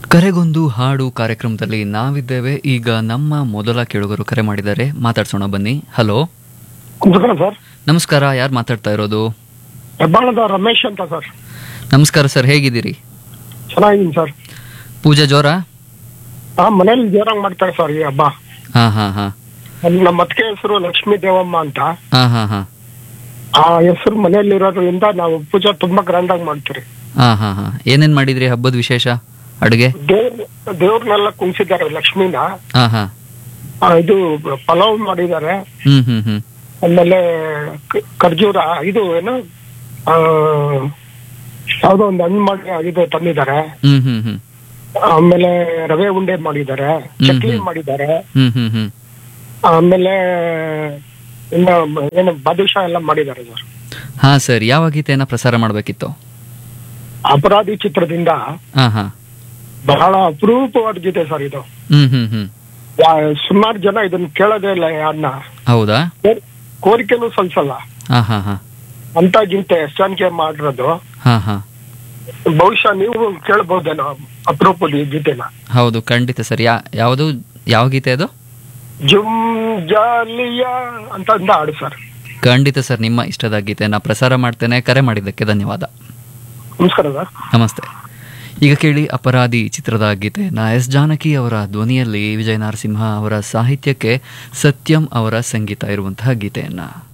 ಕರೆಗೊಂದು ಹಾಡು ಕಾರ್ಯಕ್ರಮದಲ್ಲಿ ನಾವಿದ್ದೇವೆ ಈಗ ನಮ್ಮ ಮೊದಲ ಕೇಳುಗರು ಕರೆ ಮಾಡಿದ್ದಾರೆ ಮಾತಾಡ್ಸೋಣ ಬನ್ನಿ ಹಲೋ ನಮಸ್ಕಾರ ಸರ್ ನಮಸ್ಕಾರ ಯಾರು ಮಾತಾಡ್ತಾ ಇರೋದು ಹೆಬ್ಬಾಳದ ರಮೇಶ್ ಅಂತ ಸರ್ ನಮಸ್ಕಾರ ಸರ್ ಹೇಗಿದ್ದೀರಿ ಚೆನ್ನಾಗಿದ್ದೀನಿ ಸರ್ ಪೂಜಾ ಜೋರ ಆ ಮನೇಲಿ ಜೋರಾಗಿ ಮಾಡ್ತಾರೆ ಸರ್ ಈ ಹಬ್ಬ ಹಾ ಹಾ ಹಾ ಅಲ್ಲಿ ನಮ್ಮ ಅತ್ತಿಗೆ ಹೆಸರು ಲಕ್ಷ್ಮೀ ದೇವಮ್ಮ ಅಂತ ಹಾ ಹಾ ಹಾ ಆ ಹೆಸರು ಮನೆಯಲ್ಲಿ ಇರೋದ್ರಿಂದ ನಾವು ಪೂಜೆ ತುಂಬಾ ಗ್ರ್ಯಾಂಡ್ ಆಗಿ ಮಾಡ್ತೀರಿ ಹಾ ಹಾ ಹಾ ಏನೇನ್ ಮಾಡಿದ್ರಿ ಹಬ್ಬದ ವಿಶೇಷ ಅಡುಗೆ ದೇವ್ರ ದೇವ್ರನ್ನೆಲ್ಲ ಕುಣಿಸಿದ್ದಾರೆ ಲಕ್ಷ್ಮೀನ ಹಾ ಹಾ ಆ, ಇದು ಪಲಾವ್ ಮಾಡಿದ್ದಾರೆ ಹ್ಮ್ ಹ್ಮ್ ಹ್ಮ್ ಆಮೇಲೆ ಕ- ಖರ್ಜೂರ ಇದು ಏನು ಆ, ಯಾವ್ದೋ ಒಂದು ಹಣ್ಣು ಮಾಡಿ ಇದು ತಂದಿದ್ದಾರೆ ಹ್ಮ್ ಹ್ಮ್ ಹ್ಮ್ ಆಮೇಲೆ ರವೆ ಉಂಡೆ ಮಾಡಿದ್ದಾರೆ ಚಕ್ಲಿ ಹ್ಮ್. ಮಾಡಿದ್ದಾರೆ ಹ್ಮ್ ಹ್ಮ್ ಹ್ಮ್ ಆಮೇಲೆ ಇನ್ನ ಏನು ಬಾದುಷಾ ಎಲ್ಲ ಮಾಡಿದ್ದಾರೆ ಸರ್ ಹಾ ಸರ್ ಯಾವ ಗೀತೆಯನ್ನ ಪ್ರಸಾರ ಮಾಡಬೇಕಿತ್ತು ಅಪರಾಧಿ ಚಿತ್ರದಿಂದ ಹಾ ಹಾ ಬಹಳ ಅಪರೂಪವಾದ ಗೀತೆ ಸರ್ ಇದು ಹ್ಮ್ ಹ್ಮ್ ಹ್ಮ್ ಸುಮಾರು ಜನ ಇದನ್ನ ಕೇಳೋದೇ ಇಲ್ಲ ಯಾರನ್ನ ಹೌದಾ ಕೋರಿಕೆನೂ ಸಲ್ಸಲ್ಲ ಹಾ ಹಾ ಹಾ ಅಂತ ಗೀತೆ ಎಷ್ಟಾನಿಕೆ ಮಾಡಿರೋದು ಹಾ ಹಾ ಬಹುಶಃ ನೀವು ಕೇಳಬಹುದೇನೋ ಅಪರೂಪದ ಈ ಗೀತೆನ ಹೌದು ಖಂಡಿತ ಸರ್ ಯಾ ಯಾವುದು ಯಾವ ಗೀತೆ ಅದು ಜುಮ್ ಜಾಲಿಯ ಅಂತ ಅಂದ ಹಾಡು ಸರ್ ಖಂಡಿತ ಸರ್ ನಿಮ್ಮ ಇಷ್ಟದ ಗೀತೆಯನ್ನ ಪ್ರಸಾರ ಮಾಡ್ತೇನೆ ಕರೆ ಮಾಡಿದ್ದಕ್ಕೆ ಧನ್ಯವಾದ ನಮಸ್ಕಾರ ಸರ್ ನಮಸ್ತೆ ಈಗ ಕೇಳಿ ಅಪರಾಧಿ ಚಿತ್ರದ ಗೀತೆಯನ್ನ ಎಸ್ ಜಾನಕಿ ಅವರ ಧ್ವನಿಯಲ್ಲಿ ವಿಜಯ ನರಸಿಂಹ ಅವರ ಸಾಹಿತ್ಯಕ್ಕೆ ಸತ್ಯಂ ಅವರ ಸಂಗೀತ ಇರುವಂತಹ ಗೀತೆಯನ್ನ